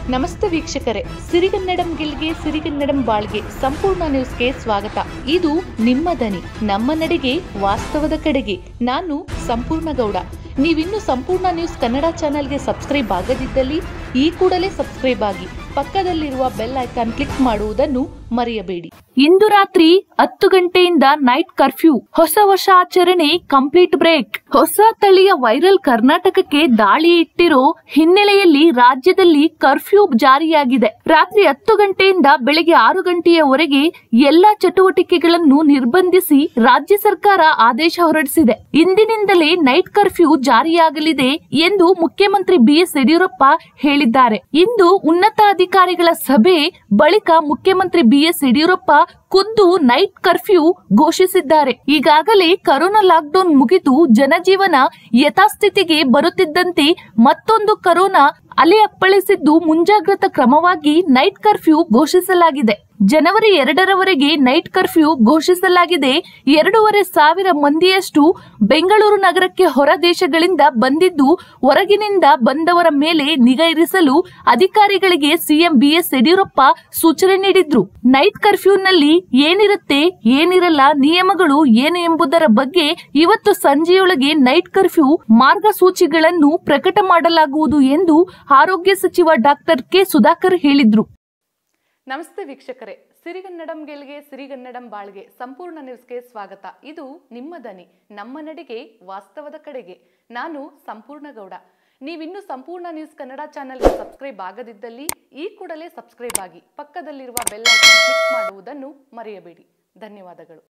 ನಮಸ್ತೆ ವೀಕ್ಷಕರೇ ಸಿರಿಗನ್ನಡಂ ಗೆಲ್ಗೆ ಸಿರಿಗನ್ನಡಂ ಬಾಳ್ಗೆ ಸಂಪೂರ್ಣ ನ್ಯೂಸ್ಗೆ ಸ್ವಾಗತ ಇದು ನಿಮ್ಮ ದನಿ ನಮ್ಮ ನಡೆಗೆ ವಾಸ್ತವದ ಕಡೆಗೆ ನಾನು ಸಂಪೂರ್ಣ ಗೌಡ ನೀವಿನ್ನು ಸಂಪೂರ್ಣ ನ್ಯೂಸ್ ಕನ್ನಡ ಚಾನೆಲ್ಗೆ ಸಬ್ಸ್ಕ್ರೈಬ್ ಆಗದಿದ್ದಲ್ಲಿ ಈ ಕೂಡಲೇ ಸಬ್ಸ್ಕ್ರೈಬ್ ಆಗಿ ಪಕ್ಕದಲ್ಲಿರುವ ಬೆಲ್ ಐಕಾನ್ ಕ್ಲಿಕ್ ಮಾಡುವುದನ್ನು ಮರೆಯಬೇಡಿ ಇಂದು ರಾತ್ರಿ ಹತ್ತು ಗಂಟೆಯಿಂದ ನೈಟ್ ಕರ್ಫ್ಯೂ ಹೊಸ ವರ್ಷಾಚರಣೆ ಕಂಪ್ಲೀಟ್ ಬ್ರೇಕ್ ಹೊಸ ತಳಿಯ ವೈರಲ್ ಕರ್ನಾಟಕಕ್ಕೆ ದಾಳಿ ಇಟ್ಟಿರೋ ಹಿನ್ನೆಲೆಯಲ್ಲಿ ರಾಜ್ಯದಲ್ಲಿ ಕರ್ಫ್ಯೂ ಜಾರಿಯಾಗಿದೆ ರಾತ್ರಿ ಹತ್ತು ಗಂಟೆಯಿಂದ ಬೆಳಗ್ಗೆ ಆರು ಗಂಟೆಯವರೆಗೆ ಎಲ್ಲಾ ಚಟುವಟಿಕೆಗಳನ್ನು ನಿರ್ಬಂಧಿಸಿ ರಾಜ್ಯ ಸರ್ಕಾರ ಆದೇಶ ಹೊರಡಿಸಿದೆ ಇಂದಿನಿಂದಲೇ ನೈಟ್ ಕರ್ಫ್ಯೂ ಜಾರಿಯಾಗಲಿದೆ ಎಂದು ಮುಖ್ಯಮಂತ್ರಿ ಬಿಎಸ್ ಯಡಿಯೂರಪ್ಪ ಹೇಳಿದ್ದಾರೆ ಇಂದು ಉನ್ನತಾಧಿಕಾರಿಗಳ ಸಭೆ ಬಳಿಕ ಮುಖ್ಯಮಂತ್ರಿ ಬಿಎಸ್ ಯಡಿಯೂರಪ್ಪ ಖುದ್ದು ನೈಟ್ ಕರ್ಫ್ಯೂ ಘೋಷಿಸಿದ್ದಾರೆ ಈಗಾಗಲೇ ಕರೋನಾ ಲಾಕ್ಡೌನ್ ಮುಗಿದು ಜನಜೀವನ ಯಥಾಸ್ಥಿತಿಗೆ ಬರುತ್ತಿದ್ದಂತೆ ಮತ್ತೊಂದು ಕರೋನಾ ಅಲೆ ಅಪ್ಪಳಿಸಿದ್ದು ಮುಂಜಾಗ್ರತಾ ಕ್ರಮವಾಗಿ ನೈಟ್ ಕರ್ಫ್ಯೂ ಘೋಷಿಸಲಾಗಿದೆ ಜನವರಿ ಎರಡರವರೆಗೆ ನೈಟ್ ಕರ್ಫ್ಯೂ ಘೋಷಿಸಲಾಗಿದೆ ಎರಡೂವರೆ ಸಾವಿರ ಮಂದಿಯಷ್ಟು ಬೆಂಗಳೂರು ನಗರಕ್ಕೆ ಹೊರ ದೇಶಗಳಿಂದ ಬಂದಿದ್ದು ಹೊರಗಿನಿಂದ ಬಂದವರ ಮೇಲೆ ನಿಗಾ ಇರಿಸಲು ಅಧಿಕಾರಿಗಳಿಗೆ ಸಿಎಂ ಬಿಎಸ್ ಯಡಿಯೂರಪ್ಪ ಸೂಚನೆ ನೀಡಿದ್ರು ನೈಟ್ ಕರ್ಫ್ಯೂನಲ್ಲಿ ಏನಿರುತ್ತೆ ಏನಿರಲ್ಲ ನಿಯಮಗಳು ಏನು ಎಂಬುದರ ಬಗ್ಗೆ ಇವತ್ತು ಸಂಜೆಯೊಳಗೆ ನೈಟ್ ಕರ್ಫ್ಯೂ ಮಾರ್ಗಸೂಚಿಗಳನ್ನು ಪ್ರಕಟ ಮಾಡಲಾಗುವುದು ಎಂದು ಆರೋಗ್ಯ ಸಚಿವ ಡಾಕ್ಟರ್ ಕೆ ಸುಧಾಕರ್ ಹೇಳಿದ್ರು ನಮಸ್ತೆ ವೀಕ್ಷಕರೇ ಸಿರಿಗನ್ನಡಂ ಗೆಲ್ಗೆ ಸಿರಿಗನ್ನಡಂ ಬಾಳ್ಗೆ ಸಂಪೂರ್ಣ ನ್ಯೂಸ್ಗೆ ಸ್ವಾಗತ ಇದು ನಿಮ್ಮ ದನಿ ನಮ್ಮ ನಡೆಗೆ ವಾಸ್ತವದ ಕಡೆಗೆ ನಾನು ಸಂಪೂರ್ಣ ಗೌಡ ನೀವಿನ್ನೂ ಸಂಪೂರ್ಣ ನ್ಯೂಸ್ ಕನ್ನಡ ಚಾನೆಲ್ಗೆ ಸಬ್ಸ್ಕ್ರೈಬ್ ಆಗದಿದ್ದಲ್ಲಿ ಈ ಕೂಡಲೇ ಸಬ್ಸ್ಕ್ರೈಬ್ ಆಗಿ ಪಕ್ಕದಲ್ಲಿರುವ ಬೆಲ್ ಐಕಾನ್ ಕ್ಲಿಕ್ ಮಾಡುವುದನ್ನು ಮರೆಯಬೇಡಿ ಧನ್ಯವಾದಗಳು